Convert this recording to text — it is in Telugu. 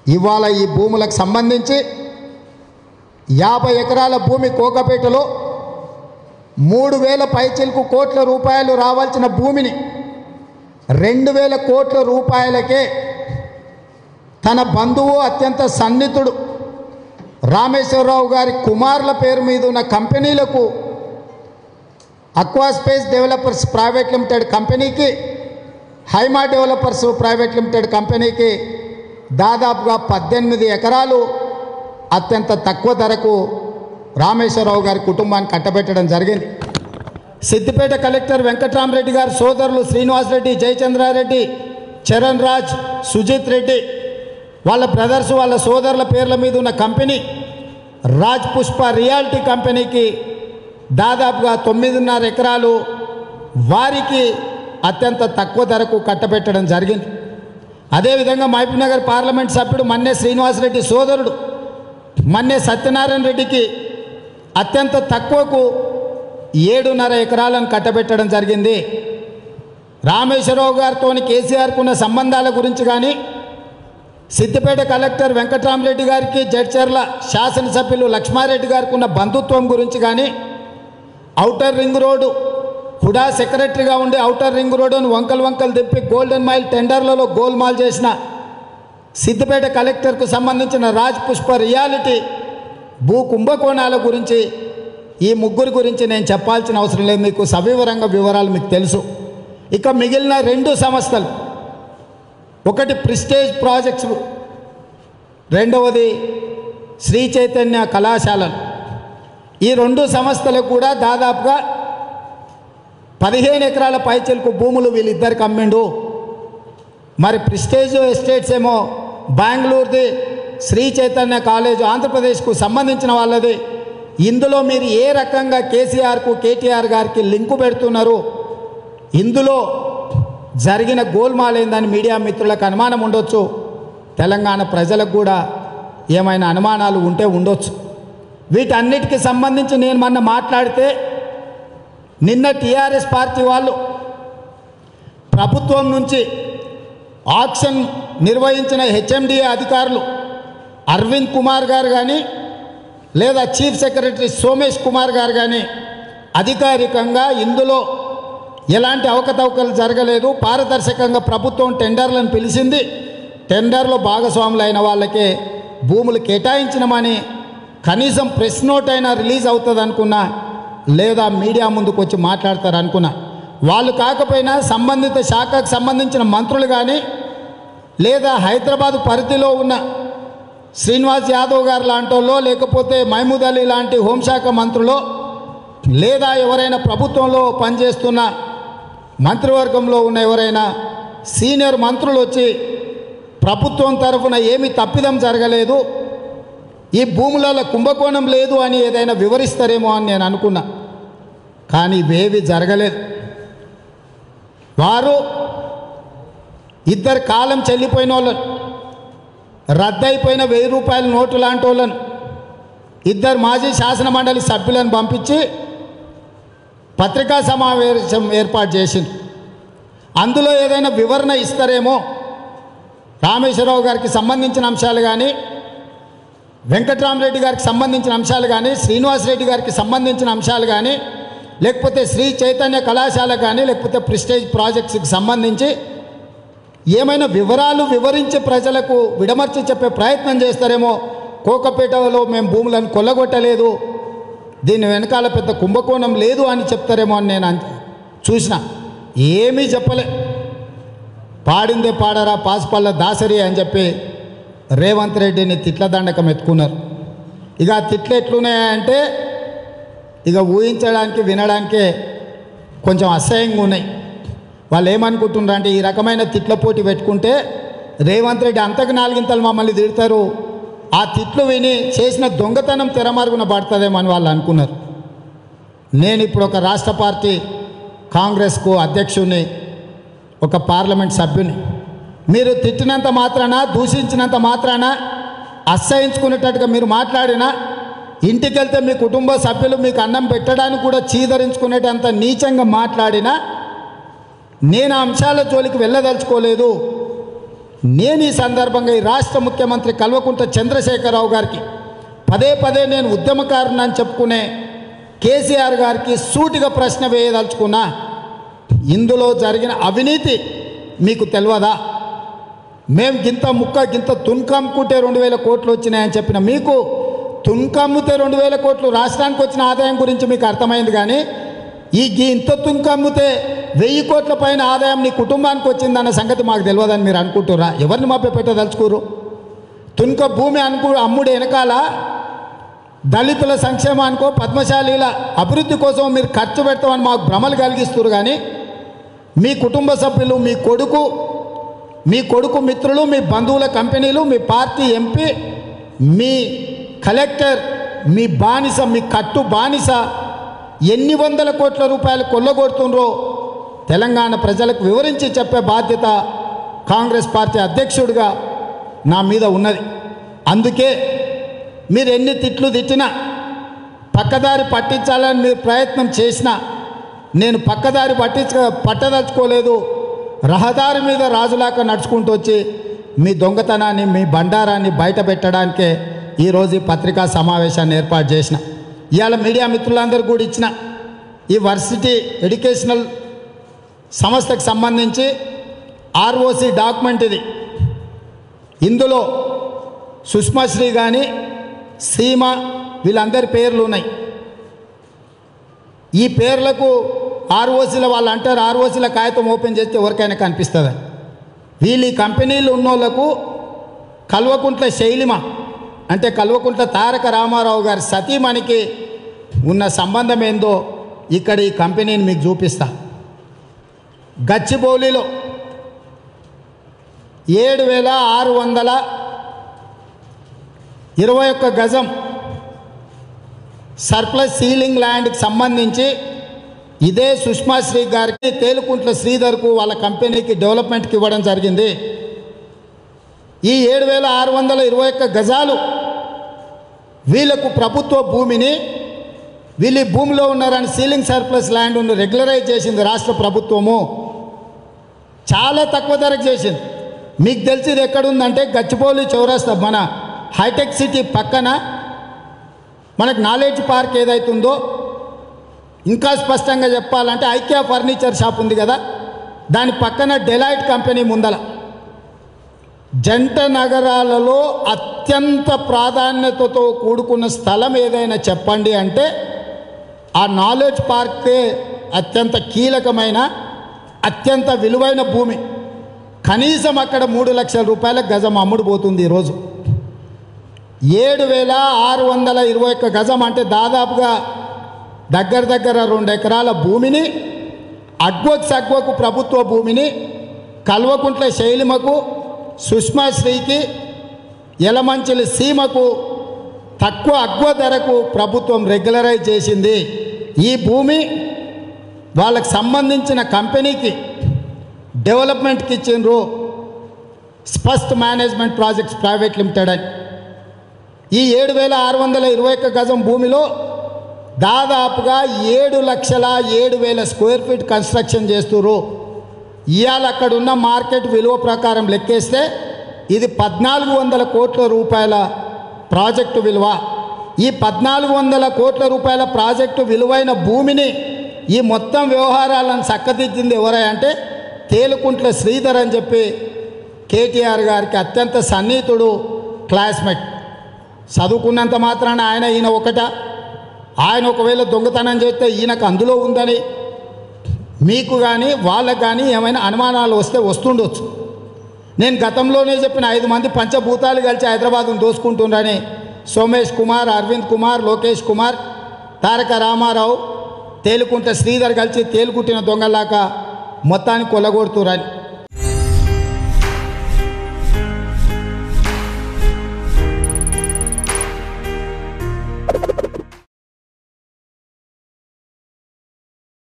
ఇవాళ ఈ భూములకు సంబంధించి యాభై ఎకరాల భూమి కోకపేటలో మూడు వేల పైచిలకు కోట్ల రూపాయలు రావాల్సిన భూమిని రెండు వేల కోట్ల రూపాయలకే తన బంధువు అత్యంత సన్నిహితుడు రామేశ్వరరావు గారి కుమారుల పేరు మీద ఉన్న కంపెనీలకు అక్వాస్పేస్ డెవలపర్స్ ప్రైవేట్ లిమిటెడ్ కంపెనీకి హైమా డెవలపర్స్ ప్రైవేట్ లిమిటెడ్ కంపెనీకి దాదాపుగా పద్దెనిమిది ఎకరాలు అత్యంత తక్కువ ధరకు రామేశ్వరరావు గారి కుటుంబాన్ని కట్టబెట్టడం జరిగింది సిద్దిపేట కలెక్టర్ వెంకట్రామరెడ్డి గారి సోదరులు శ్రీనివాసరెడ్డి జయచంద్రారెడ్డి చరణ్ రాజ్ సుజిత్ రెడ్డి వాళ్ళ బ్రదర్స్ వాళ్ళ సోదరుల పేర్ల మీద ఉన్న కంపెనీ రాజ్ పుష్ప రియాలిటీ కంపెనీకి దాదాపుగా తొమ్మిదిన్నర ఎకరాలు వారికి అత్యంత తక్కువ ధరకు కట్టబెట్టడం జరిగింది అదేవిధంగా మహబూబ్నగర్ పార్లమెంట్ సభ్యుడు మన్నే శ్రీనివాసరెడ్డి సోదరుడు మన్నే సత్యనారాయణ రెడ్డికి అత్యంత తక్కువకు ఏడున్నర ఎకరాలను కట్టబెట్టడం జరిగింది రామేశ్వరరావు గారితో కేసీఆర్కు ఉన్న సంబంధాల గురించి కానీ సిద్దిపేట కలెక్టర్ వెంకట్రామరెడ్డి గారికి జడ్చర్ల శాసనసభ్యులు లక్ష్మారెడ్డి గారికి ఉన్న బంధుత్వం గురించి కానీ ఔటర్ రింగ్ రోడ్డు హుడా సెక్రటరీగా ఉండి ఔటర్ రింగ్ రోడ్డును వంకలు వంకలు తిప్పి గోల్డెన్ మైల్ టెండర్లలో గోల్మాల్ చేసిన సిద్దిపేట కలెక్టర్కు సంబంధించిన రాజ్ పుష్ప రియాలిటీ భూ కుంభకోణాల గురించి ఈ ముగ్గురు గురించి నేను చెప్పాల్సిన అవసరం లేదు మీకు సవివరంగా వివరాలు మీకు తెలుసు ఇక మిగిలిన రెండు సంస్థలు ఒకటి ప్రిస్టేజ్ ప్రాజెక్ట్స్ రెండవది శ్రీ చైతన్య కళాశాలలు ఈ రెండు సంస్థలకు కూడా దాదాపుగా పదిహేను ఎకరాల పైచలకు భూములు వీళ్ళిద్దరికి అమ్మిండు మరి ప్రిస్టేజ్ ఎస్టేట్స్ ఏమో బెంగళూరుది శ్రీ చైతన్య కాలేజ్ ఆంధ్రప్రదేశ్కు సంబంధించిన వాళ్ళది ఇందులో మీరు ఏ రకంగా కేసీఆర్కు కేటీఆర్ గారికి లింకు పెడుతున్నారు ఇందులో జరిగిన గోల్మాల్ ఏందని మీడియా మిత్రులకు అనుమానం ఉండొచ్చు తెలంగాణ ప్రజలకు కూడా ఏమైనా అనుమానాలు ఉంటే ఉండొచ్చు వీటన్నిటికి సంబంధించి నేను మొన్న మాట్లాడితే నిన్న టీఆర్ఎస్ పార్టీ వాళ్ళు ప్రభుత్వం నుంచి ఆక్షన్ నిర్వహించిన హెచ్ఎండిఏ అధికారులు అరవింద్ కుమార్ గారు కానీ లేదా చీఫ్ సెక్రటరీ సోమేష్ కుమార్ గారు కానీ అధికారికంగా ఇందులో ఎలాంటి అవకతవకలు జరగలేదు పారదర్శకంగా ప్రభుత్వం టెండర్లను పిలిచింది టెండర్లో భాగస్వాములు అయిన వాళ్ళకే భూములు కేటాయించినమని కనీసం ప్రెస్ నోట్ అయినా రిలీజ్ అవుతుంది అనుకున్నా లేదా మీడియా ముందుకు వచ్చి మాట్లాడతారు అనుకున్నా వాళ్ళు కాకపోయినా సంబంధిత శాఖకు సంబంధించిన మంత్రులు కానీ లేదా హైదరాబాద్ పరిధిలో ఉన్న శ్రీనివాస్ యాదవ్ గారు లాంటి వాళ్ళో లేకపోతే మహమూద్ అలీ లాంటి హోంశాఖ మంత్రులో లేదా ఎవరైనా ప్రభుత్వంలో పనిచేస్తున్న మంత్రివర్గంలో ఉన్న ఎవరైనా సీనియర్ మంత్రులు వచ్చి ప్రభుత్వం తరఫున ఏమీ తప్పిదం జరగలేదు ఈ భూములలో కుంభకోణం లేదు అని ఏదైనా వివరిస్తారేమో అని నేను అనుకున్నా కానీ ఇవేవి జరగలేదు వారు ఇద్దరు కాలం చెల్లిపోయిన వాళ్ళను రద్దయిపోయిన వెయ్యి రూపాయల నోటు లాంటి వాళ్ళను ఇద్దరు మాజీ శాసన మండలి సభ్యులను పంపించి పత్రికా సమావేశం ఏర్పాటు చేసింది అందులో ఏదైనా వివరణ ఇస్తారేమో రామేశ్వరరావు గారికి సంబంధించిన అంశాలు కానీ వెంకట్రామరెడ్డి గారికి సంబంధించిన అంశాలు కానీ శ్రీనివాసరెడ్డి గారికి సంబంధించిన అంశాలు కానీ లేకపోతే శ్రీ చైతన్య కళాశాల కానీ లేకపోతే ప్రిస్టేజ్ ప్రాజెక్ట్స్కి సంబంధించి ఏమైనా వివరాలు వివరించి ప్రజలకు విడమర్చి చెప్పే ప్రయత్నం చేస్తారేమో కోకపేటలో మేము భూములను కొల్లగొట్టలేదు దీని వెనకాల పెద్ద కుంభకోణం లేదు అని చెప్తారేమో అని నేను అంచ- చూసిన ఏమీ చెప్పలే పాడిందే పాడరా పాసుపల్ల దాసరి అని చెప్పి రేవంత్ రెడ్డిని తిట్ల దండకం ఎత్తుకున్నారు ఇక ఆ తిట్లు ఎట్లున్నాయంటే ఇక ఊహించడానికి వినడానికే కొంచెం అసహ్యంగా ఉన్నాయి వాళ్ళు ఏమనుకుంటున్నారు అంటే ఈ రకమైన తిట్ల పోటీ పెట్టుకుంటే రేవంత్ రెడ్డి అంతకు నాలుగింతలు మమ్మల్ని తిడతారు ఆ తిట్లు విని చేసిన దొంగతనం తెరమరుగున పడుతుందేమో అని వాళ్ళు అనుకున్నారు నేను ఇప్పుడు ఒక రాష్ట్ర పార్టీ కాంగ్రెస్కు అధ్యక్షుడిని ఒక పార్లమెంట్ సభ్యుని మీరు తిట్టినంత మాత్రాన దూషించినంత మాత్రాన అసహించుకునేటట్టుగా మీరు మాట్లాడినా ఇంటికి వెళ్తే మీ కుటుంబ సభ్యులు మీకు అన్నం పెట్టడానికి కూడా చీదరించుకునేటంత నీచంగా మాట్లాడినా నేను ఆ అంశాల జోలికి వెళ్ళదలుచుకోలేదు నేను ఈ సందర్భంగా ఈ రాష్ట్ర ముఖ్యమంత్రి కల్వకుంట్ల చంద్రశేఖరరావు గారికి పదే పదే నేను ఉద్యమకారుని అని చెప్పుకునే కేసీఆర్ గారికి సూటిగా ప్రశ్న వేయదలుచుకున్నా ఇందులో జరిగిన అవినీతి మీకు తెలియదా మేము గింత ముక్క గింత తున్కమ్ముకుంటే రెండు వేల కోట్లు వచ్చినాయని చెప్పిన మీకు తున్కమ్మితే రెండు వేల కోట్లు రాష్ట్రానికి వచ్చిన ఆదాయం గురించి మీకు అర్థమైంది కానీ ఈ గీ ఇంత తున్కమ్మితే వెయ్యి కోట్ల పైన ఆదాయం నీ కుటుంబానికి వచ్చిందన్న సంగతి మాకు తెలియదని మీరు అనుకుంటురా ఎవరిని మభ్య పెట్టదలుచుకోరు తున్క భూమి అనుకు అమ్ముడు వెనకాల దళితుల సంక్షేమానికో పద్మశాలీల అభివృద్ధి కోసం మీరు ఖర్చు పెడతామని మాకు భ్రమలు కలిగిస్తారు కానీ మీ కుటుంబ సభ్యులు మీ కొడుకు మీ కొడుకు మిత్రులు మీ బంధువుల కంపెనీలు మీ పార్టీ ఎంపీ మీ కలెక్టర్ మీ బానిస మీ కట్టు బానిస ఎన్ని వందల కోట్ల రూపాయలు కొల్లగొడుతుండ్రో తెలంగాణ ప్రజలకు వివరించి చెప్పే బాధ్యత కాంగ్రెస్ పార్టీ అధ్యక్షుడిగా నా మీద ఉన్నది అందుకే మీరు ఎన్ని తిట్లు తిట్టినా పక్కదారి పట్టించాలని మీరు ప్రయత్నం చేసినా నేను పక్కదారి పట్టించ పట్టదలుచుకోలేదు రహదారి మీద రాజులాగా నడుచుకుంటూ వచ్చి మీ దొంగతనాన్ని మీ బండారాన్ని బయట పెట్టడానికే ఈరోజు ఈ పత్రికా సమావేశాన్ని ఏర్పాటు చేసిన ఇవాళ మీడియా మిత్రులందరూ కూడా ఇచ్చిన ఈ వర్సిటీ ఎడ్యుకేషనల్ సంస్థకు సంబంధించి ఆర్ఓసి డాక్యుమెంట్ ఇది ఇందులో సుష్మాశ్రీ కానీ సీమ వీళ్ళందరి పేర్లు ఉన్నాయి ఈ పేర్లకు ఆర్ఓసీల వాళ్ళు అంటారు ఆర్ఓసీల కాగితం ఓపెన్ చేస్తే ఎవరికైనా కనిపిస్తుంది వీళ్ళు ఈ కంపెనీలు ఉన్నోళ్లకు కల్వకుంట్ల శైలిమ అంటే కల్వకుంట్ల తారక రామారావు గారి సతీమణికి ఉన్న సంబంధం ఏందో ఇక్కడ ఈ కంపెనీని మీకు చూపిస్తా గచ్చిబౌలిలో ఏడు వేల ఆరు వందల ఇరవై ఒక్క గజం సర్ప్లస్ సీలింగ్ ల్యాండ్కి సంబంధించి ఇదే సుష్మాశ్రీ గారికి తేలుకుంట్ల శ్రీధర్కు వాళ్ళ కంపెనీకి డెవలప్మెంట్కి ఇవ్వడం జరిగింది ఈ ఏడు వేల ఆరు వందల ఇరవై ఒక్క గజాలు వీళ్ళకు ప్రభుత్వ భూమిని వీళ్ళు ఈ భూమిలో ఉన్నారని సీలింగ్ సర్ప్లస్ ల్యాండ్ను రెగ్యులరైజ్ చేసింది రాష్ట్ర ప్రభుత్వము చాలా తక్కువ ధరకు చేసింది మీకు తెలిసింది ఎక్కడుందంటే గచ్చిబౌలి చౌరస్తా మన హైటెక్ సిటీ పక్కన మనకు నాలెడ్జ్ పార్క్ ఏదైతుందో ఇంకా స్పష్టంగా చెప్పాలంటే ఐక్య ఫర్నిచర్ షాప్ ఉంది కదా దాని పక్కన డెలైట్ కంపెనీ ముందల జంట నగరాలలో అత్యంత ప్రాధాన్యతతో కూడుకున్న స్థలం ఏదైనా చెప్పండి అంటే ఆ నాలెడ్జ్ పార్కే అత్యంత కీలకమైన అత్యంత విలువైన భూమి కనీసం అక్కడ మూడు లక్షల రూపాయల గజం అమ్ముడు పోతుంది ఈరోజు ఏడు వేల ఆరు వందల ఇరవై ఒక్క గజం అంటే దాదాపుగా దగ్గర దగ్గర రెండు ఎకరాల భూమిని అగ్వకు సగ్వకు ప్రభుత్వ భూమిని కల్వకుంట్ల శైలిమకు సుష్మాశ్రీకి యలమంచిలి సీమకు తక్కువ అగ్వ ధరకు ప్రభుత్వం రెగ్యులరైజ్ చేసింది ఈ భూమి వాళ్ళకి సంబంధించిన కంపెనీకి డెవలప్మెంట్కి ఇచ్చిండ్రు స్పష్ట్ మేనేజ్మెంట్ ప్రాజెక్ట్స్ ప్రైవేట్ లిమిటెడ్ అని ఈ ఏడు వేల ఆరు వందల ఇరవై ఒక్క గజం భూమిలో దాదాపుగా ఏడు లక్షల ఏడు వేల స్క్వేర్ ఫీట్ కన్స్ట్రక్షన్ చేస్తున్నారు ఇవాళ అక్కడ ఉన్న మార్కెట్ విలువ ప్రకారం లెక్కేస్తే ఇది పద్నాలుగు వందల కోట్ల రూపాయల ప్రాజెక్టు విలువ ఈ పద్నాలుగు వందల కోట్ల రూపాయల ప్రాజెక్టు విలువైన భూమిని ఈ మొత్తం వ్యవహారాలను చక్కదిద్దింది ఎవరై అంటే తేలుకుంట్ల శ్రీధర్ అని చెప్పి కేటీఆర్ గారికి అత్యంత సన్నిహితుడు క్లాస్మేట్ చదువుకున్నంత మాత్రాన ఆయన ఈయన ఒకట ఆయన ఒకవేళ దొంగతనం చేస్తే ఈయనకు అందులో ఉందని మీకు కానీ వాళ్ళకు కానీ ఏమైనా అనుమానాలు వస్తే వస్తుండొచ్చు నేను గతంలోనే చెప్పిన ఐదు మంది పంచభూతాలు కలిసి హైదరాబాద్ను దోసుకుంటుండ్రని సోమేష్ కుమార్ అరవింద్ కుమార్ లోకేష్ కుమార్ తారక రామారావు తేలుకుంట శ్రీధర్ కలిసి తేలుకుట్టిన దొంగలాక మొత్తాన్ని కొల్లగొడుతురని